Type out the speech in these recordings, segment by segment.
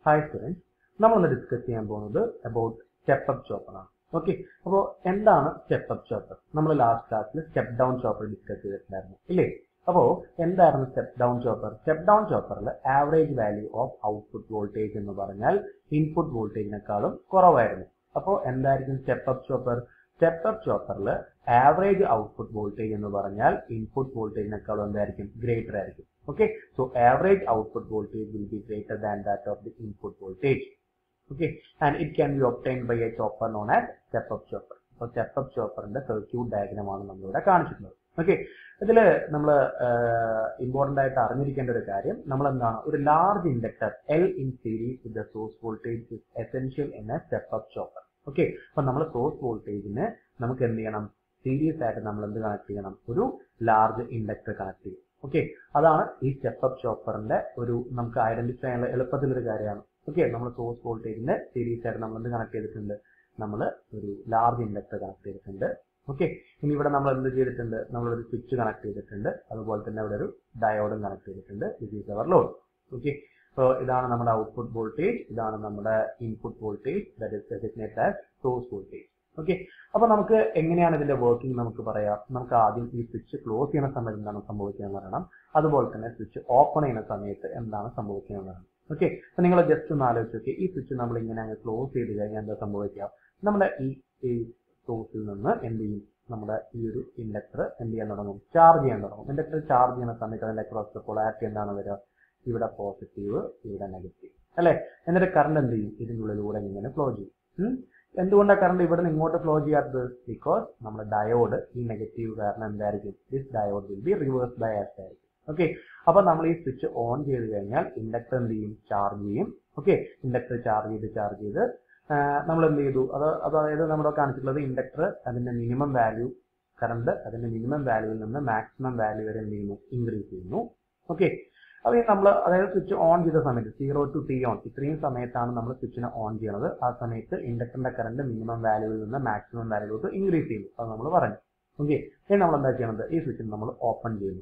Hi students നമ്മളിന്ന് discuss ചെയ്യാൻ പോകുന്നത് അബൌട്ട് സ്റ്റെപ്പ് അപ്പ് ചോപ്പർ ആണ് ഓക്കെ അപ്പോൾ എന്താണ് സ്റ്റെപ്പ് അപ്പ് ചോപ്പർ നമ്മൾ ലാസ്റ്റ് ക്ലാസ്സിൽ സ്റ്റെപ്പ് ഡൗൺ ചോപ്പർ ഡിസ്കസ് ചെയ്തിട്ടുണ്ടായിരുന്നു ഇല്ലേ അപ്പോൾ എന്തായിരുന്നു step down chopper step down ചോപ്പറിൽ average value of output voltage എന്ന് പറഞ്ഞാൽ ഇൻപുട്ട് വോൾട്ടേജിനേക്കാളും കുറവായിരുന്നു അപ്പോൾ എന്തായിരിക്കും step up chopper step up ചോപ്പറിൽ ആവറേജ് ഔട്ട്പുട്ട് വോൾട്ടേജ് എന്ന് പറഞ്ഞാൽ ഇൻപുട്ട് വോൾട്ടേജിനേക്കാളും എന്തായിരിക്കും ഗ്രേറ്റർ ആയിരിക്കും okay so average output voltage will be greater than that of the input voltage okay and it can be obtained by a chopper known as step up chopper അപ്പോൾ step up ചോപ്പറിന്റെ circuit diagram ആണ് നമ്മളിവിടെ കാണിച്ചിട്ടുള്ളത് okay ഇതിൽ നമ്മൾ important ആയിട്ട് അറിഞ്ഞിരിക്കേണ്ട ഒരു കാര്യം നമ്മൾ എന്താണ് ഒരു large inductor L in series with the source voltage is essential in a step up chopper okay അപ്പൊ നമ്മൾ സോഴ്സ് വോൾട്ടേജിന് നമുക്ക് എന്ത് ചെയ്യണം സീരീസ് ആയിട്ട് നമ്മൾ എന്ത് കണക്ട് ചെയ്യണം ഒരു ലാർജ് ഇൻഡക്ടർ കണക്ട് ചെയ്യും ഓക്കെ അതാണ് ഈ സ്റ്റെപ്പ് അപ്പ് ചോപ്പറിന്റെ ഒരു നമുക്ക് ഐഡന്റിഫൈ ചെയ്യാനുള്ള എളുപ്പത്തിലൊരു കാര്യമാണ് ഓക്കെ നമ്മൾ സോഴ്സ് വോൾട്ടേജിന്റെ സീരീസ് ആയിട്ട് നമ്മൾ എന്ത് കണക്ട് ചെയ്തിട്ടുണ്ട് നമ്മൾ ഒരു ലാർജ് ഇൻഡക്ടർ കണക്ട് ചെയ്തിട്ടുണ്ട് ഓക്കെ ഇനി ഇവിടെ നമ്മൾ എന്ത് ചെയ്തിട്ടുണ്ട് നമ്മൾ ഒരു സ്വിച്ച് കണക്ട് ചെയ്തിട്ടുണ്ട് അതുപോലെ തന്നെ ഇവിടെ ഒരു ഡയോഡും കണക്ട് ചെയ്തിട്ടുണ്ട് this is our load okay അപ്പോൾ ഇതാണ് നമ്മുടെ ഔട്ട്പുട്ട് വോൾട്ടേജ് ഇതാണ് നമ്മുടെ input voltage that is designate as source voltage okay അപ്പൊ നമുക്ക് എങ്ങനെയാണ് ഇതിന്റെ വർക്കിംഗ് നമുക്ക് പറയാം നമുക്ക് ആദ്യം ഈ സ്വിച്ച് ക്ലോസ് ചെയ്യുന്ന സമയത്ത് എന്താണ് സംഭവിക്കുക പറയണം അതുപോലെ തന്നെ സ്വിച്ച് ഓപ്പൺ ചെയ്യുന്ന സമയത്ത് എന്താണ് സംഭവിക്കുക പറയണം ഓക്കെ അപ്പൊ നിങ്ങൾ ജസ്റ്റ് ഒന്ന് ആലോചിച്ച് നോക്കി ഈ സ്വിച്ച് നമ്മൾ ഇങ്ങനെ അങ്ങ് ക്ലോസ് ചെയ്ത് കഴിഞ്ഞാൽ എന്താ സംഭവിക്കുക നമ്മുടെ ഈ ഈ സോഴ്സിൽ നിന്ന് എന്ത് ചെയ്യും നമ്മുടെ ഈ ഒരു ഇൻഡക്ടർ എന്ത് ചെയ്യാൻ തുടങ്ങും ചാർജ് ചെയ്യാൻ തുടങ്ങും ഇൻഡക്ടർ ചാർജ് ചെയ്യുന്ന സമയത്ത് അതിന്റെ ക്രോസ് പൊളാരിറ്റി എന്താണ് വരിക ഇവിടെ പോസിറ്റീവ് ഇവിടെ നെഗറ്റീവ് അല്ലെ എന്നിട്ട് കറണ്ട് എന്ത് ചെയ്യും ഇതിനുള്ളിലൂടെ ഇങ്ങനെ ഫ്ലോ ചെയ്യും എന്തുകൊണ്ടാണ് കറണ്ട് ഇവിടെ നിന്ന് ഇങ്ങോട്ട് ഫ്ലോ ചെയ്യാത്തത് ബിക്കോസ് നമ്മുടെ ഡയോഡ് ഈ നെഗറ്റീവ് കാരണം എന്തായിരിക്കും this diode will be reverse bias ആയിരിക്കും ഓക്കെ അപ്പൊ നമ്മൾ ഈ സ്വിച്ച് ഓൺ ചെയ്ത് കഴിഞ്ഞാൽ ഇൻഡക്ടർ എന്ത് ചെയ്യും ചാർജ് ചെയ്യും ഓക്കെ ഇൻഡക്ടർ ചാർജ് ചെയ്ത് ചാർജ് ചെയ്ത് നമ്മൾ എന്ത് ചെയ്തു അത് അതായത് നമ്മുടെ കാണിച്ചിട്ടുള്ളത് ഇൻഡക്ടർ അതിന്റെ മിനിമം വാല്യൂ കറണ്ട് അതിന്റെ മിനിമം വാല്യൂവിൽ നിന്ന് മാക്സിമം വാല്യൂ വരെ എന്ത് ചെയ്യുന്നു ഇൻക്രീസ് ചെയ്യുന്നു ഓക്കെ അപ്പോൾ നമ്മൾ അതായത് സ്വിച്ച് ഓൺ ചെയ്ത സമയത്ത് സീറോ ടു ടി ഓൺ ഇത്രയും സമയത്താണ് നമ്മൾ സ്വിച്ചിനെ ഓൺ ചെയ്യണത് ആ സമയത്ത് ഇൻഡക്ടറിന്റെ കറണ്ട് മിനിമം വാല്യൂവിൽ നിന്ന് മാക്സിമം വാല്യൂലോട്ട് ഇൻക്രീസ് ചെയ്യുന്നു അത് നമ്മൾ പറഞ്ഞു ഓക്കെ ഇനി നമ്മൾ എന്താ ചെയ്യണത് ഈ സ്വിച്ചിനെ നമ്മൾ ഓപ്പൺ ചെയ്യുന്നു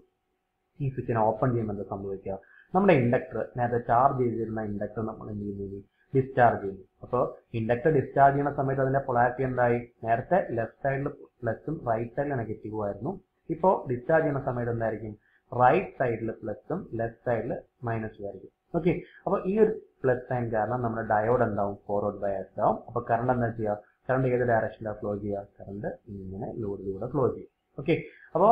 ഈ സ്വിച്ചിനെ ഓപ്പൺ ചെയ്യുമ്പോൾ എന്താ സംഭവിക്കുക നമ്മുടെ ഇൻഡക്ടർ നേരത്തെ ചാർജ് ചെയ്തിരുന്ന ഇൻഡക്ടർ നമ്മൾ എന്ത് ചെയ്യുന്നു ഡിസ്ചാർജ് ചെയ്യുന്നു അപ്പോൾ ഇൻഡക്ടർ ഡിസ്ചാർജ് ചെയ്യുന്ന സമയത്ത് അതിന്റെ പൊളാരിറ്റി എന്തായി നേരത്തെ ലെഫ്റ്റ് സൈഡിൽ പ്ലസും റൈറ്റ് സൈഡിൽ നെഗറ്റീവും ആയിരുന്നു ഇപ്പോൾ ഡിസ്ചാർജ് ചെയ്യുന്ന സമയത്ത് എന്തായിരിക്കും റൈറ്റ് സൈഡിൽ പ്ലസും ലെഫ്റ്റ് സൈഡിൽ മൈനസും ആയിരിക്കും ഓക്കെ അപ്പോൾ ഈ ഒരു പ്ലസ് സൈൻ കാരണം നമ്മുടെ ഡയോഡ് എന്താവും ഫോർവേഡ് ബയാസ്ഡ് ആവും അപ്പോൾ കറണ്ട് എന്താ ചെയ്യുക കറണ്ട് ഏത് ഡയറക്ഷനിലാണ് ഫ്ലോ ചെയ്യുക കറണ്ട് ഇങ്ങനെ ലോഡിലൂടെ ഫ്ലോ ചെയ്യും ഓക്കെ അപ്പോൾ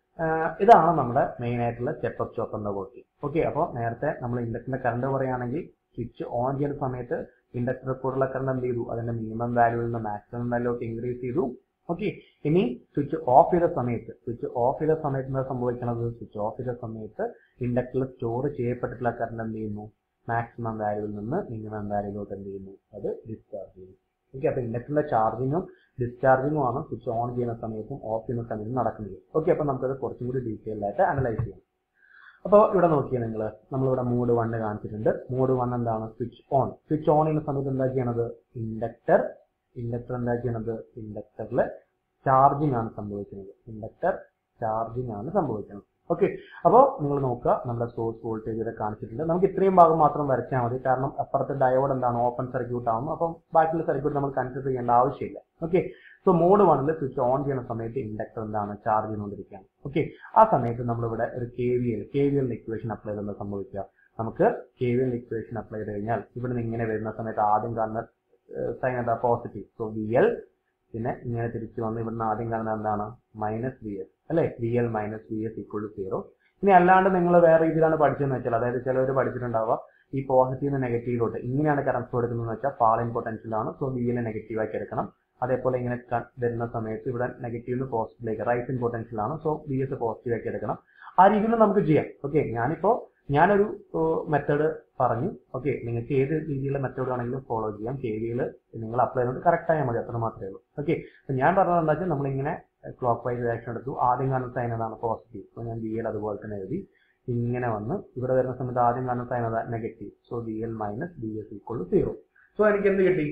ഇതാണ് നമ്മുടെ മെയിൻ ആയിട്ടുള്ള സ്റ്റെപ്പ് അപ്പ് ചോപ്പറിന്റെ വർക്കിംഗ് ഓക്കെ അപ്പോൾ നേരത്തെ നമ്മൾ ഇൻഡക്ടറിന്റെ കറണ്ട് പറയുകയാണെങ്കിൽ സ്വിച്ച് ഓൺ ചെയ്യുന്ന സമയത്ത് ഇൻഡക്ടർ കൂടെയുള്ള കറണ്ട് എന്ത് ചെയ്തു അതിന്റെ മിനിമം വാല്യൂവിൽ നിന്ന് മാക്സിമം വാല്യൂട്ട് ഇൻക്രീസ് ചെയ്തു ഓക്കെ ഇനി സ്വിച്ച് ഓഫ് ചെയ്ത സമയത്ത് സ്വിച്ച് ഓഫ് ചെയ്ത സമയത്ത് എന്താ സംഭവിക്കുന്നത് സ്വിച്ച് ഓഫ് ചെയ്ത സമയത്ത് ഇൻഡക്ടറിൽ സ്റ്റോർ ചെയ്യപ്പെട്ടിട്ടുള്ള കറണ്ട് എന്ത് ചെയ്യുന്നു മാക്സിമം വാല്യൂവിൽ നിന്ന് മിനിമം വാല്യൂലോട്ട് എന്ത് ചെയ്യുന്നു അത് ഡിസ്ചാർജ് ചെയ്യുന്നു ഓക്കെ അപ്പൊ ഇൻഡക്ടറിന്റെ ചാർജിങ്ങും ഡിസ്ചാർജിങ്ങും ആണ് സ്വിച്ച് ഓൺ ചെയ്യുന്ന സമയത്തും ഓഫ് ചെയ്യുന്ന സമയത്തും നടക്കുന്നത് ഓക്കെ അപ്പൊ നമുക്കത് കുറച്ചും കൂടി ഡീറ്റെയിൽ ആയിട്ട് അനലൈസ് ചെയ്യാം അപ്പോൾ ഇവിടെ നോക്കിയാൽ നിങ്ങൾ നമ്മളിവിടെ മൂഡ് വണ്ണ് കാണിച്ചിട്ടുണ്ട് മൂഡ് വൺ എന്താണ് സ്വിച്ച് ഓൺ സ്വിച്ച് ഓൺ ചെയ്യുന്ന സമയത്ത് എന്താ ചെയ്യണത് ഇൻഡക്ടർ ഇൻഡക്ടർ എന്താ ചെയ്യണത് ഇൻഡക്ടറിൽ ചാർജിങ് ആണ് സംഭവിക്കുന്നത് ഇൻഡക്ടർ ചാർജിങ് ആണ് സംഭവിക്കുന്നത് ഓക്കെ അപ്പോൾ നിങ്ങൾ നോക്കുക നമ്മുടെ സോഴ്സ് വോൾട്ടേജ് ഇവിടെ കാണിച്ചിട്ടുണ്ട് നമുക്ക് ഇത്രയും ഭാഗം മാത്രം വരച്ചാൽ മതി കാരണം അപ്പുറത്തെ ഡയോഡ് എന്താണ് ഓപ്പൺ സർക്യൂട്ട് ആവും അപ്പം ബാക്കിയുള്ള സർക്യൂട്ട് നമ്മൾ കൺസിഡർ ചെയ്യേണ്ട ആവശ്യമില്ല ഓക്കെ സോ മോഡ് വണ്ണിൽ സ്വിച്ച് ഓൺ ചെയ്യുന്ന സമയത്ത് ഇൻഡക്ടർ എന്താണ് ചാർജ് ചെയ്തുകൊണ്ടിരിക്കുകയാണ് ഓക്കെ ആ സമയത്ത് നമ്മളിവിടെ ഒരു K V L K V L equation apply ചെയ്തെന്ന് സംഭവിക്കുക നമുക്ക് K V L equation apply ചെയ്ത് കഴിഞ്ഞാൽ ഇവിടെ നിന്ന് ഇങ്ങനെ വരുന്ന സമയത്ത് ആദ്യം കാണുന്ന സൈൻ എന്താ പോസിറ്റീവ് സോ വി എൽ പിന്നെ ഇങ്ങനെ തിരിച്ചു വന്ന് ഇവിടുന്ന് ആദ്യം കാണുന്നത് എന്താണ് മൈനസ് വി എസ് അല്ലെ V L minus V S equal to zero ഇനി അല്ലാണ്ട് നിങ്ങൾ വേറെ രീതിയിലാണ് പഠിച്ചതെന്ന് വെച്ചാൽ അതായത് ചിലവർ പഠിച്ചിട്ടുണ്ടാവുക ഈ പോസിറ്റീവ് നെഗറ്റീവിലോട്ട് ഇങ്ങനെയാണ് കറണ്ട് കൊടുക്കുന്നത് വെച്ചാൽ ഫാളിൻ പൊട്ടൻഷ്യലാണ് സോ വി എൽ നെഗറ്റീവ് ആക്കി എടുക്കണം അതേപോലെ ഇങ്ങനെ വരുന്ന സമയത്ത് ഇവിടെ നെഗറ്റീവ് പോസിറ്റീവിലേക്ക് റൈറ്റ് ഇൻ പൊട്ടൻഷ്യൽ ആണ് സോ വി എസ് പോസിറ്റീവ് ആക്കി എടുക്കണം ആ രീതിയിൽ നമുക്ക് ചെയ്യാം ഓക്കെ ഞാനിപ്പോ ഞാനൊരു മെത്തേഡ് പറഞ്ഞു ഓക്കെ നിങ്ങൾക്ക് ഏത് രീതിയിലുള്ള മെത്തേഡ് വേണമെങ്കിലും ഫോളോ ചെയ്യാം കെ വിയിൽ നിങ്ങൾ അപ്ലൈ ചെയ്തുകൊണ്ട് കറക്റ്റ് ആയാൽ മതി അത്ര മാത്രമേ ഉള്ളൂ ഓക്കെ അപ്പൊ ഞാൻ പറഞ്ഞത് എന്താ വെച്ചാൽ നമ്മളിങ്ങനെ ക്ലോക്ക് വൈസ് ആക്ഷൻ എടുത്തു ആദ്യം കാണുന്ന സൈൻ ഏതാണ് പോസിറ്റീവ് അപ്പോൾ ഞാൻ ബി എൽ അതുപോലെ തന്നെ എഴുതി ഇങ്ങനെ വന്ന് ഇവിടെ വരുന്ന സമയത്ത് ആദ്യം കാണുന്ന സൈൻ ഏതാ negative so B L minus B S equal to zero so എനിക്ക് എന്ത് കിട്ടി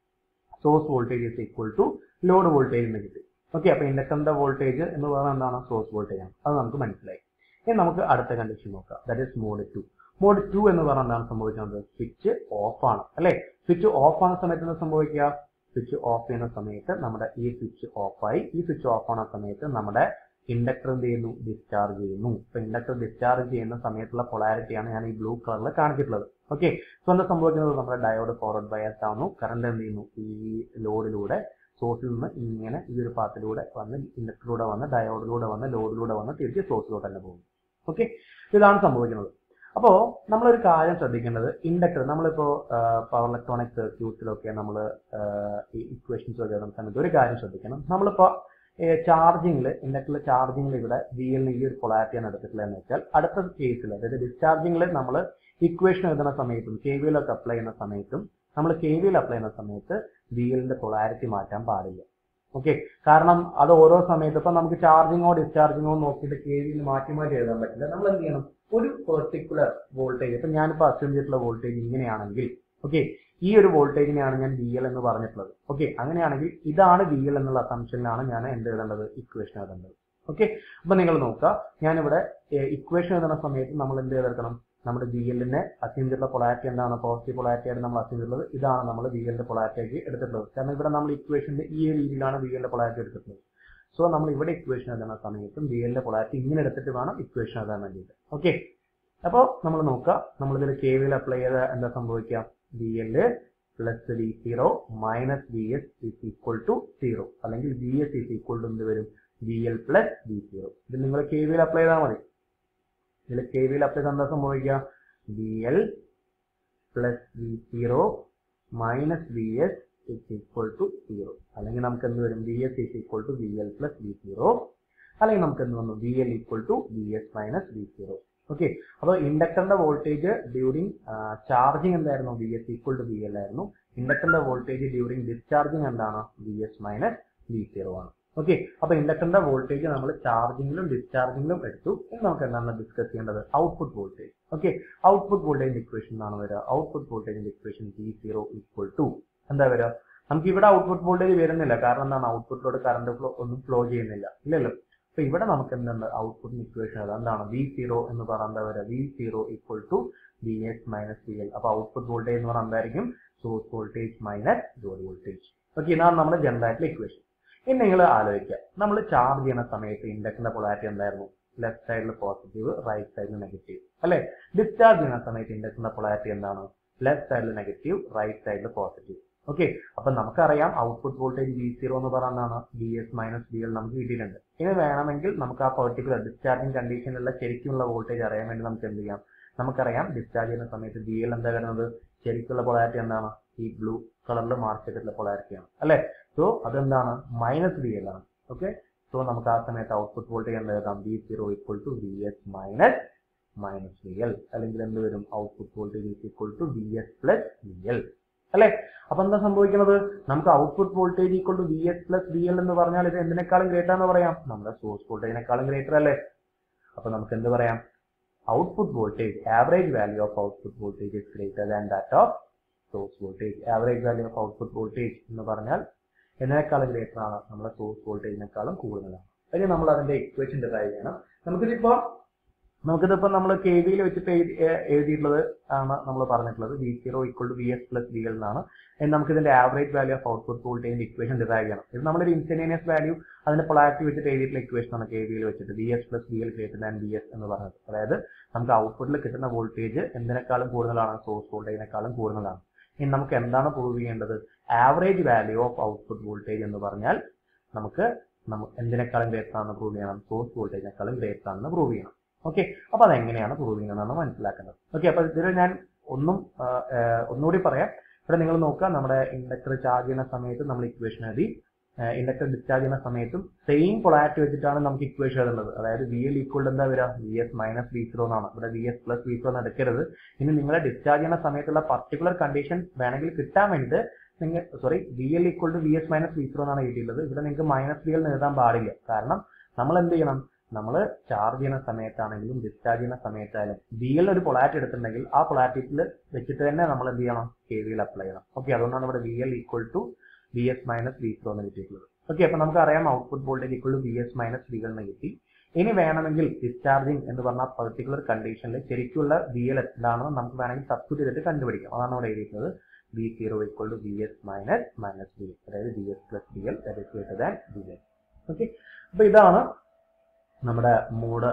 source voltage is equal to load voltage എന്ന് കിട്ടി ഓക്കെ അപ്പൊ ഇൻഡക്ടറിന്റെ വോൾട്ടേജ് എന്ന് പറയുന്നത് എന്താണ് സോഴ്സ് വോൾട്ടേജ് ആണ് അത് നമുക്ക് മനസ്സിലായി ഇനി നമുക്ക് അടുത്ത കണ്ടീഷൻ നോക്കാം that is mode two mode two എന്ന് പറഞ്ഞാൽ എന്താണ് സംഭവിക്കുന്നത് സ്വിച്ച് ഓഫ് ആണ് അല്ലെ സ്വിച്ച് ഓഫ് ആകുന്ന സമയത്ത് എന്താ സംഭവിക്കുക സ്വിച്ച് ഓഫ് ചെയ്യുന്ന സമയത്ത് നമ്മുടെ ഈ സ്വിച്ച് ഓഫായി ഈ സ്വിച്ച് ഓഫ് ആവുന്ന സമയത്ത് നമ്മുടെ ഇൻഡക്ടർ എന്ത് ചെയ്യുന്നു ഡിസ്ചാർജ് ചെയ്യുന്നു അപ്പൊ ഇൻഡക്ടർ ഡിസ്ചാർജ് ചെയ്യുന്ന സമയത്തുള്ള പൊളാരിറ്റിയാണ് ഞാൻ ഈ ബ്ലൂ കളറിൽ കാണിച്ചിട്ടുള്ളത് ഓക്കെ സോ എന്താ സംഭവിക്കുന്നത് നമ്മുടെ ഡയോഡ് ഫോർവേഡ് ബയസ് ആവുന്നു കറണ്ട് എന്ത് ചെയ്യുന്നു ഈ ലോഡിലൂടെ സോഴ്സിൽ നിന്ന് ഇങ്ങനെ ഈ ഒരു പാത്തിലൂടെ വന്ന് ഇൻഡക്ടറിലൂടെ വന്ന് ഡയോഡിലൂടെ വന്ന് ലോഡിലൂടെ വന്ന് തിരിച്ച് സോഴ്സിലോട്ട് തന്നെ പോകുന്നു ഓക്കെ ഇതാണ് സംഭവിക്കുന്നത് അപ്പോൾ നമ്മളൊരു കാര്യം ശ്രദ്ധിക്കേണ്ടത് ഇൻഡക്ടർ നമ്മളിപ്പോ പവർ ഇലക്ട്രോണിക് സർക്യൂട്ട്സിലൊക്കെ നമ്മൾ ഈ ഇക്വേഷൻസ് ഒക്കെ എഴുതുന്ന സമയത്ത് ഒരു കാര്യം ശ്രദ്ധിക്കണം നമ്മളിപ്പോ ചാർജിങ്ങിൽ ഇൻഡക്ടറിൽ ചാർജിങ്ങിൽ ഇവിടെ വി എൽ ഈ ഒരു പൊളാരിറ്റിയാണ് എടുത്തിട്ടുള്ളതെന്ന് വെച്ചാൽ അടുത്ത കേസിൽ അതായത് ഡിസ്ചാർജിങ്ങിൽ നമ്മൾ ഇക്വേഷൻ എഴുതുന്ന സമയത്തും കെ വി ഒക്കെ അപ്ലൈ ചെയ്യുന്ന സമയത്തും നമ്മൾ കെ വി അപ്ലൈ ചെയ്യുന്ന സമയത്ത് വി എല്ലിന്റെ പൊളാരിറ്റി മാറ്റാൻ പാടില്ല ഓക്കെ കാരണം അത് ഓരോ സമയത്ത് ഇപ്പൊ നമുക്ക് ചാർജിങ്ങോ ഡിസ്ചാർജിങ്ങോ നോക്കിയിട്ട് കെ വിയിൽ മാറ്റി മാറ്റി എഴുതാൻ പറ്റില്ല നമ്മൾ എന്ത് ചെയ്യണം ഒരു പെർട്ടിക്കുലർ വോൾട്ടേജ് ഇപ്പൊ ഞാനിപ്പോ അസ്യൂം ചെയ്തിട്ടുള്ള വോൾട്ടേജ് ഇങ്ങനെയാണെങ്കിൽ ഓക്കെ ഈ ഒരു വോൾട്ടേജിനെയാണ് ഞാൻ വി എൽ എന്ന് പറഞ്ഞിട്ടുള്ളത് ഓക്കെ അങ്ങനെയാണെങ്കിൽ ഇതാണ് വി എൽ എന്നുള്ള അസംഷനിലാണ് ഞാൻ എന്ത് എഴുതേണ്ടത് ഇക്വേഷൻ എഴുതേണ്ടത് ഓക്കെ അപ്പൊ നിങ്ങൾ നോക്കുക ഞാനിവിടെ ഇക്വേഷൻ എഴുതുന്ന സമയത്ത് നമ്മൾ എന്ത് ചെയ്തെടുക്കണം നമ്മുടെ വി എല്ലിനെ അസ്യൂം ചെയ്തിട്ടുള്ള പൊളാരിറ്റി എന്താണ് പോസിറ്റീവ് പൊളാരിറ്റി ആയിട്ട് നമ്മൾ അസ്യൂം ചെയ്തിട്ടുള്ളത് ഇതാണ് നമ്മൾ വി എല്ലിന്റെ പൊളാരിറ്റി ആക്കി എടുത്തിട്ടുള്ളത് കാരണം ഇവിടെ നമ്മൾ ഇക്വേഷന്റെ ഈ ഒരു രീതിയിലാണ് വി എല്ലിന്റെ പൊളാരിറ്റി എടുത്തിട്ടുള്ളത് സോ നമ്മൾ ഇവിടെ ഇക്വേഷൻ എഴുതുന്ന സമയത്തും വി എല്ലിന്റെ പൊളാരിറ്റി ഇങ്ങനെ എടുത്തിട്ട് വേണം ഇക്വേഷൻ എഴുതാൻ വേണ്ടിയിട്ട് ഓക്കെ അപ്പോൾ നമ്മൾ നോക്കുക നമ്മൾ ഇതിൽ കെ വിയിൽ അപ്ലൈ ചെയ്ത എന്താ സംഭവിക്കുക V L plus V zero minus V S is equal to zero അല്ലെങ്കിൽ V S is equal to എന്ത് വരും V L plus V zero ഇത് നിങ്ങൾ കെ വിയിൽ അപ്ലൈ ചെയ്താൽ മതി ഇതിൽ കെ വിയിൽ അപ്ലൈ ചെയ്താൽ എന്താ സംഭവിക്കുക V L plus V zero minus V S is equal to zero അല്ലെങ്കിൽ നമുക്ക് എന്ത് വരും V S is equal to V L plus V zero അല്ലെങ്കിൽ നമുക്ക് എന്ത് വന്നു V L equal to V S minus V zero okay അപ്പോൾ ഇൻഡക്ടറിന്റെ വോൾട്ടേജ് ഡ്യൂറിങ് ചാർജിങ് എന്തായിരുന്നു V S equal to V L ആയിരുന്നു ഇൻഡക്ടറിന്റെ വോൾട്ടേജ് ഡ്യൂറിങ് ഡിസ്ചാർജിങ് എന്താണ് V S minus V zero ആണ് ഓക്കെ അപ്പൊ ഇൻഡക്ടറിന്റെ വോൾട്ടേജ് നമ്മൾ ചാർജിങ്ങിലും ഡിസ്ചാർജിങ്ങിലും എടുത്തു ഇനി നമുക്ക് എന്താണ് ഡിസ്കസ് ചെയ്യേണ്ടത് output voltage okay output voltage equation എന്നാണ് വരിക ഔട്ട്പുട്ട് വോൾട്ടേജിന്റെ equation V zero equal to എന്താ വരിക നമുക്ക് ഇവിടെ ഔട്ട്പുട്ട് വോൾട്ടേജ് വരുന്നില്ല കാരണം എന്താണ് ഔട്ട്പുട്ടിലോട്ട് കറണ്ട് ഫ്ലോ ഒന്നും ഫ്ലോ ചെയ്യുന്നില്ല ഇല്ലല്ലോ അപ്പൊ ഇവിടെ നമുക്ക് എന്തുണ്ട് ഔട്ട്പുട്ട് ഇക്വേഷൻ അത് എന്താണ് വി സീറോ എന്ന് പറഞ്ഞാൽ എന്താ വരിക V zero equal to V S minus V L അപ്പൊ ഔട്ട്പുട്ട് വോൾട്ടേജ് എന്ന് പറഞ്ഞാൽ എന്തായിരിക്കും source voltage minus load voltage okay ഇതാണ് നമ്മുടെ ജനറൽ ആയിട്ടുള്ള ഇക്വേഷൻ ഇനി നിങ്ങൾ ആലോചിക്കുക നമ്മൾ ചാർജ് ചെയ്യുന്ന സമയത്ത് ഇൻഡക്ടറിന്റെ പൊളാരിറ്റി എന്തായിരുന്നു ലെഫ്റ്റ് സൈഡിൽ പോസിറ്റീവ് റൈറ്റ് സൈഡിൽ നെഗറ്റീവ് അല്ലെ ഡിസ്ചാർജ് ചെയ്യുന്ന സമയത്ത് ഇൻഡക്ടറിന്റെ പൊളാരിറ്റി എന്താണ് ലെഫ്റ്റ് സൈഡിൽ നെഗറ്റീവ് റൈറ്റ് സൈഡിൽ പോസിറ്റീവ് ഓക്കെ അപ്പൊ നമുക്കറിയാം ഔട്ട്പുട്ട് വോൾട്ടേജ് വി സീറോ എന്ന് പറയുന്നതാണ് V S minus V L നമുക്ക് കിട്ടിയിട്ടുണ്ട് ഇനി വേണമെങ്കിൽ നമുക്ക് ആ പെർട്ടിക്കുലർ ഡിസ്ചാർജിങ് കണ്ടീഷനിലുള്ള ശരിക്കുമുള്ള വോൾട്ടേജ് അറിയാൻ വേണ്ടി നമുക്ക് എന്ത് ചെയ്യാം നമുക്കറിയാം ഡിസ്ചാർജ് ചെയ്യുന്ന സമയത്ത് വി എൽ എന്താ വരുന്നത് ശരിക്കുള്ള പൊളാരിറ്റി എന്താണ് ഈ ബ്ലൂ കളറിൽ മാർക്ക് ചെയ്തിട്ടുള്ള പൊളാരിറ്റിയാണ് അല്ലെ സോ അതെന്താണ് മൈനസ് വി എൽ ആണ് ഓക്കെ സോ നമുക്ക് ആ സമയത്ത് ഔട്ട്പുട്ട് വോൾട്ടേജ് എന്താ എഴുതാം V zero equal to V S minus minus V L അല്ലെങ്കിൽ എന്ത് വരും output voltage is equal to V S plus V L അല്ലെ അപ്പൊ എന്താ സംഭവിക്കുന്നത് നമുക്ക് output voltage equal to V S plus V L എന്ന് പറഞ്ഞാൽ ഇത് എന്തിനേക്കാളും ഗ്രേറ്റർ എന്ന് പറയാം നമ്മുടെ സോഴ്സ് വോൾട്ടേജിനേക്കാളും ഗ്രേറ്റർ അല്ലേ അപ്പൊ നമുക്ക് എന്ത് പറയാം output voltage average value of output voltage is greater than that of source voltage average value of output voltage എന്ന് പറഞ്ഞാൽ എന്നതിനേക്കാളും ഗ്രേറ്റർ ആണ് നമ്മുടെ സോഴ്സ് വോൾട്ടേജിനേക്കാളും കൂടുതലാണ് ഇനി നമ്മൾ അതിന്റെ ഇക്വേഷൻ ഡിറൈവ് ചെയ്യണം നമുക്കിതിപ്പോ നമുക്കിതിപ്പോ നമ്മൾ കെ വിയിൽ വെച്ചിട്ട് എഴുതി ഏ- എഴുതിയിട്ടുള്ളത് ആണ് നമ്മൾ പറഞ്ഞിട്ടുള്ളത് V zero equal to V S plus V L എന്നാണ് ഇനി നമുക്ക് ഇതിന്റെ ആവറേജ് വാല്യൂ ഓഫ് ഔട്ട്പുട്ട് വോൾട്ടേജിന്റെ ഇക്വേഷൻ ഡിറൈവ് ചെയ്യണം ഇത് നമ്മളൊരു ഇൻസ്റ്റന്റേനിയസ് വാല്യൂ അതിന്റെ പൊളാരിറ്റി വെച്ചിട്ട് എഴുതിയിട്ടുള്ള ഇക്വേഷൻ ആണ് കെ വിയിൽ വെച്ചിട്ട് V S plus V L greater than V S എന്ന് പറഞ്ഞത് അതായത് നമുക്ക് ഔട്ട്പുട്ടിൽ കിട്ടുന്ന വോൾട്ടേജ് എന്തിനേക്കാളും കൂടുതലാണ് സോഴ്സ് വോൾട്ടേജിനേക്കാളും കൂടുതലാണ് ഇനി നമുക്ക് എന്താണ് പ്രൂവ് ചെയ്യേണ്ടത് average value of output voltage എന്ന് പറഞ്ഞാൽ നമുക്ക് നമുക്ക് എന്തിനേക്കാളും ഗ്രേറ്റർ ആണെന്ന് പ്രൂവ് ചെയ്യണം സോഴ്സ് വോൾട്ടേജിനേക്കാളും ഗ്രേറ്റർ ആണെന്ന് പ്രൂവ് ചെയ്യണം ഓക്കെ അപ്പൊ അതെങ്ങനെയാണ് പ്രൂവ് ചെയ്യുന്നതെന്നാണ് മനസ്സിലാക്കേണ്ടത് ഓക്കെ അപ്പൊ ഇതിൽ ഞാൻ ഒന്നും ആ, ആ, ഒന്നുകൂടി പറയാം ഇവിടെ നിങ്ങൾ നോക്കുക നമ്മുടെ ഇൻഡക്ടർ ചാർജ് ചെയ്യുന്ന സമയത്ത് നമ്മൾ ഇക്വേഷൻ എഴുതി ഇൻഡക്ടർ ഡിസ്ചാർജ് ചെയ്യുന്ന സമയത്തും സെയിം പൊളാരിറ്റി വെച്ചിട്ടാണ് നമുക്ക് ഇക്വേഷൻ എഴുതുന്നത് അതായത് വി എൽ ഈക്വൽ എന്താ വരിക V S minus V zero എന്നാണ് ഇവിടെ V S plus V zero എന്ന് എടുക്കരുത് ഇനി നിങ്ങളെ ഡിസ്ചാർജ് ചെയ്യുന്ന സമയത്തുള്ള പർട്ടിക്കുലർ കണ്ടീഷൻ വേണമെങ്കിൽ കിട്ടാൻ വേണ്ടിയിട്ട് നിങ്ങൾ sorry V L equal to V S minus V zero എന്നാണ് എഴുതിയിട്ടുള്ളത് ഇവിടെ നിങ്ങൾക്ക് മൈനസ് വി എൽ എഴുതാൻ പാടില്ല കാരണം നമ്മൾ എന്ത് ചെയ്യണം നമ്മൾ ചാർജ് ചെയ്യുന്ന സമയത്താണെങ്കിലും ഡിസ്ചാർജ് ചെയ്യുന്ന സമയത്തായാലും ബി എൽ ഒരു പൊളാറ്റ് എടുത്തിട്ടുണ്ടെങ്കിൽ ആ പൊളാറ്റിൽ വെച്ചിട്ട് തന്നെ നമ്മൾ എന്ത് ചെയ്യണം കെ വിയിൽ അപ്ലൈ ചെയ്യണം ഓക്കെ അതുകൊണ്ടാണ് ഇവിടെ V L equal to V S minus V zero എന്ന് കിട്ടിയിട്ടുള്ളത് ഓക്കെ അപ്പൊ നമുക്ക് അറിയാം output voltage equal to V S minus V എന്ന് കിട്ടി ഇനി വേണമെങ്കിൽ ഡിസ്ചാർജിങ് എന്ന് പറഞ്ഞ പെർട്ടിക്കുലർ കണ്ടീഷനിൽ ശരിക്കുള്ള വി എൽ എന്താണെന്ന് നമുക്ക് വേണമെങ്കിൽ സബ്സ്റ്റിറ്റ്യൂട്ട് ചെയ്തിട്ട് കണ്ടുപിടിക്കാം അതാണ് അവിടെ എഴുതിയിട്ടുള്ളത് V zero equal to V S minus minus V S അതായത് V S plus V L that is greater than V S okay അപ്പൊ ഇതാണ് നമ്മുടെ മൂഡ്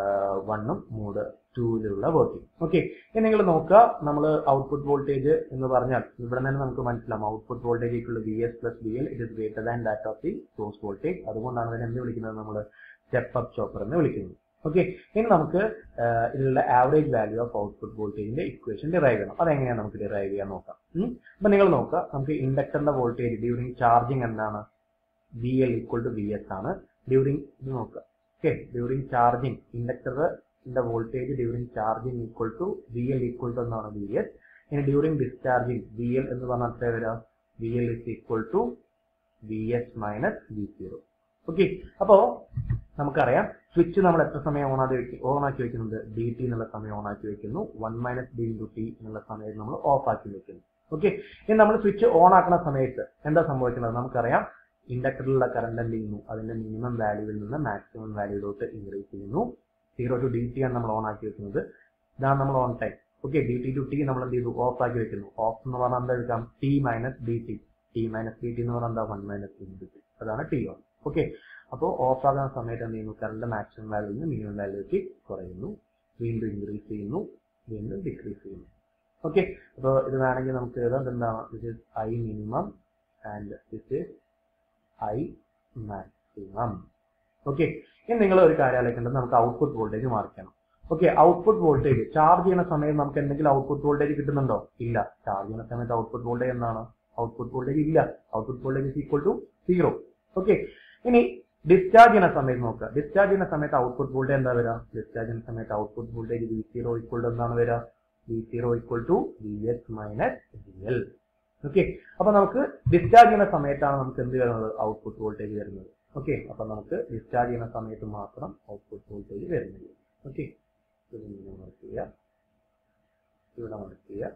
വണ്ണും മൂഡ് ടൂവിലുള്ള വർക്കിംഗ് ഓക്കെ ഇനി നിങ്ങൾ നോക്കുക നമ്മൾ ഔട്ട്പുട്ട് വോൾട്ടേജ് എന്ന് പറഞ്ഞാൽ ഇവിടെ തന്നെ നമുക്ക് മനസ്സിലാവും output voltage equal V S plus V L it is greater than that of the source voltage അതുകൊണ്ടാണ് അതിനെ എന്ത് വിളിക്കുന്നത് നമ്മൾ സ്റ്റെപ്പ് അപ്പ് ചോപ്പർ എന്ന് വിളിക്കുന്നത് ഓക്കെ ഇനി നമുക്ക് ആഹ് ഇതിലുള്ള ആവറേജ് വാല്യൂ ഓഫ് ഔട്ട്പുട്ട് വോൾട്ടേജിന്റെ ഇക്വേഷൻ ഡിറൈവ് ചെയ്യണം അതെങ്ങനെയാണ് നമുക്ക് ഡിറൈവ് ചെയ്യാൻ നോക്കാം ഉം. അപ്പൊ നിങ്ങൾ നോക്കുക നമുക്ക് ഇൻഡക്ടറിന്റെ വോൾട്ടേജ് ഡ്യൂറിങ് ചാർജിങ് എന്താണ് V L equal to V S ആണ് ഡ്യൂറിങ് ഇത് നോക്കുക ഓക്കെ ഡ്യൂറിങ് ചാർജിങ് ഇൻഡക്ടറിന്റെ voltage during charging equal to V L equal to എന്നാണ് വി എസ് ഇനി ഡ്യൂറിങ് ഡിസ്ചാർജിങ് വി എൽ എന്ന് പറഞ്ഞാൽ എത്ര വരിക V L is equal to V S minus V zero okay അപ്പോ നമുക്കറിയാം സ്വിച്ച് നമ്മൾ എത്ര സമയം ഓൺ ആക്കി ഓൺ ആക്കി വെക്കുന്നത് ഡി ടി എന്നുള്ള സമയം ഓൺ ആക്കി വെക്കുന്നു one minus D into T എന്നുള്ള സമയം നമ്മൾ ഓഫ് ആക്കി വെക്കുന്നു ഓക്കെ ഇനി നമ്മൾ സ്വിച്ച് ഓൺ ആക്കുന്ന സമയത്ത് എന്താ സംഭവിക്കുന്നത് നമുക്കറിയാം ഇൻഡക്ടറിലുള്ള കറണ്ട് എന്ത് ചെയ്യുന്നു അതിന്റെ മിനിമം വാല്യൂവിൽ നിന്ന് മാക്സിമം വാല്യൂയിലോട്ട് ഇൻക്രീസ് ചെയ്യുന്നു സീറോ ടു ഡി ടി ആണ് നമ്മൾ ഓൺ ആക്കി വെക്കുന്നത് ഇതാണ് നമ്മൾ on time okay D T to T നമ്മൾ എന്ത് ചെയ്തു ഓഫ് ആക്കി വെക്കുന്നു ഓഫ് എന്ന് പറഞ്ഞാൽ എന്താ എടുക്കാം T minus D T T minus D T എന്ന് പറഞ്ഞാൽ എന്താ വൺ മൈനസ് ഡി ടി അതാണ് ടി ഓൺ ഓക്കെ അപ്പോൾ ഓഫ് ആകുന്ന സമയത്ത് എന്ത് ചെയ്യുന്നു കറണ്ട് മാക്സിമം വാല്യൂവിൽ നിന്ന് മിനിമം വാല്യൂക്ക് കുറയുന്നു വീണ്ടും ഇൻക്രീസ് ചെയ്യുന്നു വീണ്ടും ഡിക്രീസ് ചെയ്യുന്നു ഓക്കെ അപ്പോൾ ഇത് വേണമെങ്കിൽ നമുക്ക് എഴുതാം എന്താണ് this is I minimum and this is I maximum okay ഇനി നിങ്ങൾ ഒരു കാര്യം ആലോചിക്കേണ്ടത് നമുക്ക് ഔട്ട്പുട്ട് വോൾട്ടേജ് മാർക്ക് ചെയ്യണം ഓക്കെ ഔട്ട്പുട്ട് വോൾട്ടേജ് ചാർജ് ചെയ്യുന്ന സമയത്ത് നമുക്ക് എന്തെങ്കിലും ഔട്ട്പുട്ട് വോൾട്ടേജ് കിട്ടുന്നുണ്ടോ ഇല്ല ചാർജ് ചെയ്യുന്ന സമയത്ത് ഔട്ട്പുട്ട് വോൾട്ടേജ് എന്താണ് ഔട്ട്പുട്ട് വോൾട്ടേജ് ഇല്ല output voltage is equal to zero okay ഇനി ഡിസ്ചാർജ് ചെയ്യുന്ന സമയത്ത് നോക്കുക ഡിസ്ചാർജ് ചെയ്യുന്ന സമയത്ത് ഔട്ട്പുട്ട് വോൾട്ടേജ് എന്താ വരിക ഡിസ്ചാർജ് ചെയ്യുന്ന സമയത്ത് output voltage V zero equal to എന്താണ് വരിക V zero equal to V S minus V L okay അപ്പൊ നമുക്ക് ഡിസ്ചാർജ് ചെയ്യുന്ന സമയത്താണ് നമുക്ക് എന്ത് വരുന്നത് ഔട്ട്പുട്ട് വോൾട്ടേജ് വരുന്നത് ഓക്കെ അപ്പൊ നമുക്ക് ഡിസ്ചാർജ് ചെയ്യുന്ന സമയത്ത് മാത്രം ഔട്ട്പുട്ട് വോൾട്ടേജ് വരുന്നത് ഓക്കെ ഇവിടെ മാർക്ക് ചെയ്യുക ഇവിടെ മാർക്ക് ചെയ്യുക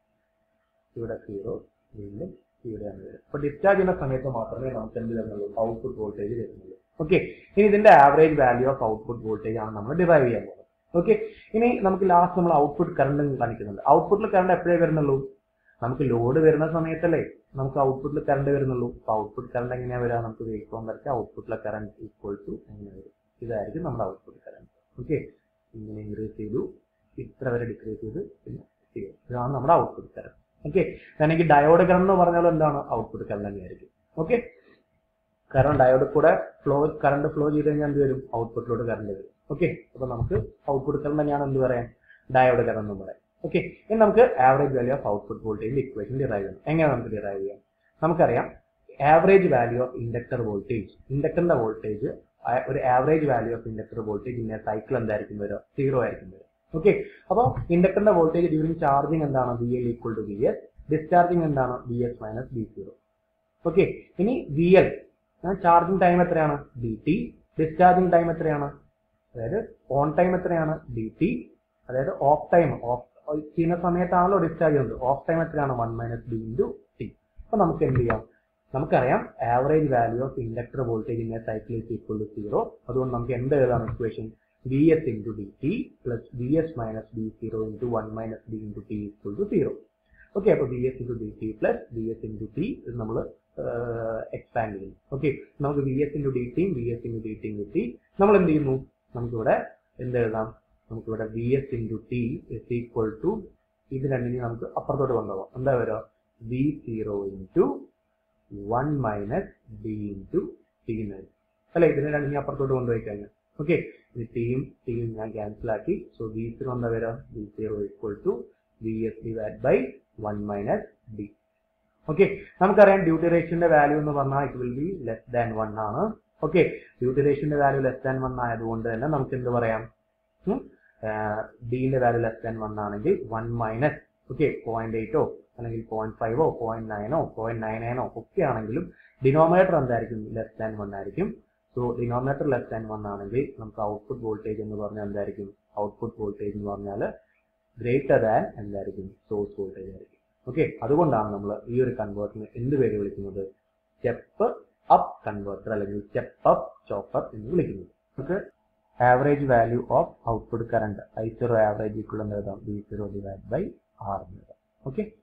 ഇവിടെ സീറോ വീണ്ടും ഇവിടെയാണ് വരിക അപ്പൊ ഡിസ്ചാർജ് ചെയ്യുന്ന സമയത്ത് മാത്രമേ നമുക്ക് എന്ത് വരുന്നുള്ളൂ ഔട്ട്പുട്ട് വോൾട്ടേജ് വരുന്നുള്ളൂ ഓക്കെ ഇനി ഇതിന്റെ average value of output voltage ആണ് നമ്മൾ ഡിറൈവ് ചെയ്യാൻ പോകുന്നത് ഓക്കെ ഇനി നമുക്ക് ലാസ്റ്റ് നമ്മൾ ഔട്ട്പുട്ട് കറണ്ട് കാണിക്കുന്നുണ്ട് ഔട്ട്പുട്ടിൽ കറണ്ട് എപ്പോഴേ വരുന്നുള്ളൂ നമുക്ക് ലോഡ് വരുന്ന സമയത്തല്ലേ നമുക്ക് ഔട്ട്പുട്ടിൽ കറണ്ട് വരുന്നുള്ളൂ അപ്പൊ ഔട്ട്പുട്ട് കറണ്ട് എങ്ങനെയാ വരിക നമുക്ക് വേവ് ഫോം വരച്ചാൽ ഔട്ട്പുട്ടിലെ കറണ്ട് ഈക്വൽ ടു എങ്ങനെ വരും ഇതായിരിക്കും നമ്മുടെ ഔട്ട്പുട്ട് കറണ്ട് ഓക്കെ ഇങ്ങനെ ഇൻക്രീസ് ചെയ്തു ഇത്ര വരെ ഡിക്രീസ് ചെയ്ത് പിന്നെ zero. ഇതാണ് നമ്മുടെ ഔട്ട്പുട്ട് കറണ്ട് ഓക്കെ എനിക്ക് ഡയോഡ് കറണ്ട് എന്ന് പറഞ്ഞാൽ എന്താണ് ഔട്ട്പുട്ട് കറണ്ട് തന്നെയായിരിക്കും ഓക്കെ കാരണം ഡയോഡ് കൂടെ ഫ്ലോ കറണ്ട് ഫ്ലോ ചെയ്ത് കഴിഞ്ഞാൽ എന്ത് വരും ഔട്ട്പുട്ടിലോട്ട് കറണ്ട് വരും ഓക്കെ അപ്പൊ നമുക്ക് ഔട്ട്പുട്ട് കറണ്ട് തന്നെയാണ് എന്ത് പറയാൻ ഡയോഡ് കറണ്ട് എന്ന് പറയാം ഓക്കെ ഇനി നമുക്ക് average value of output voltage equation derive ചെയ്യണം എങ്ങനെ നമുക്ക് ഡിറൈവ് ചെയ്യാം നമുക്കറിയാം average value of inductor voltage ഇൻഡക്ടറിന്റെ വോൾട്ടേജ് ഒരു average value of inductor voltage in a cycle എന്തായിരിക്കും വരിക സീറോ ആയിരിക്കും വരിക ഓക്കെ അപ്പോൾ ഇൻഡക്ടറിന്റെ വോൾട്ടേജ് ഡ്യൂറിംഗ് ചാർജിങ് എന്താണ് V L equal to V S discharging എന്താണ് V S minus V zero okay ഇനി വി എൽ ചാർജിങ് ടൈം എത്രയാണ് ഡി ടി ഡിസ്ചാർജിങ് ടൈം എത്രയാണ് അതായത് ഓൺ ടൈം എത്രയാണ് ഡി ടി അതായത് ഓഫ് ടൈം ഓഫ് ചെയ്യുന്ന സമയത്താണല്ലോ ഡിസ്ചാർജ് ചെയ്യുന്നത് ഓഫ് ടൈം എത്രയാണ് one minus D into T അപ്പൊ നമുക്ക് എന്ത് ചെയ്യാം നമുക്കറിയാം average value of inductor voltage in a cycle is equal to zero അതുകൊണ്ട് നമുക്ക് എന്ത് എഴുതാം equation V S into D T plus V S minus D zero into one minus D into T equal to zero okay അപ്പൊ V S into D T plus V S into T ഇത് നമ്മൾ expand ചെയ്യുന്നു okay നമുക്ക് V S into D ടിയും V S into D ടിയും കിട്ടി നമ്മൾ എന്ത് ചെയ്യുന്നു നമുക്കിവിടെ എന്ത് എഴുതാം നമുക്കിവിടെ V S into T is equal to ഇത് രണ്ടിനെയും നമുക്ക് അപ്പുറത്തോട്ട് കൊണ്ടുപോകാം എന്താ വരിക V zero into one minus D into T എന്ന് വരും അല്ലെ ഇതിനെ രണ്ടിനെ അപ്പുറത്തോട്ട് കൊണ്ടുപോയി കഴിഞ്ഞാൽ ഓക്കെ ഇത് ടിയും ടിയും ഞാൻ ക്യാൻസൽ ആക്കി സോ വി സീറോ എന്താ വരിക V zero equal to V S divide by one minus D okay നമുക്കറിയാം ഡ്യൂട്ടി റേഷ്യന്റെ വാല്യൂ എന്ന് പറഞ്ഞാൽ it will be less than one ആണ് ഓക്കെ ഡ്യൂട്ടി റേഷ്യന്റെ വാല്യൂ ലെസ് ദാൻ വൺ ആയതുകൊണ്ട് തന്നെ നമുക്ക് എന്ത് പറയാം ഡിന്റെ വാല്യൂ ലെസ് ദാൻ വൺ ആണെങ്കിൽ വൺ മൈനസ് ഓക്കെ പോയിന്റ് എയ്റ്റോ അല്ലെങ്കിൽ പോയിന്റ് ഫൈവോ പോയിന്റ് നയനോ പോയിന്റ് നയൻ നയനോ ഒക്കെ ആണെങ്കിലും ഡിനോമിനേറ്റർ എന്തായിരിക്കും ലെസ് ദാൻ വൺ ആയിരിക്കും so denominator less than one ആണെങ്കിൽ നമുക്ക് ഔട്ട്പുട്ട് വോൾട്ടേജ് എന്ന് പറഞ്ഞാൽ എന്തായിരിക്കും ഔട്ട്പുട്ട് വോൾട്ടേജ് എന്ന് പറഞ്ഞാൽ ഗ്രേറ്റർ ദാൻ എന്തായിരിക്കും സോഴ്സ് വോൾട്ടേജ് ആയിരിക്കും ഓക്കെ അതുകൊണ്ടാണ് നമ്മൾ ഈ ഒരു കൺവേർട്ടറിന് എന്ത് പേര് വിളിക്കുന്നത് സ്റ്റെപ്പ് അപ്പ് കൺവേർട്ടർ അല്ലെങ്കിൽ സ്റ്റെപ്പ് അപ്പ് ചോപ്പർ എന്ന് വിളിക്കുന്നത് നമുക്ക് average value of output current I zero average equal എന്ന് എഴുതാം V zero divide by R എന്ന് എഴുതാം ഓക്കെ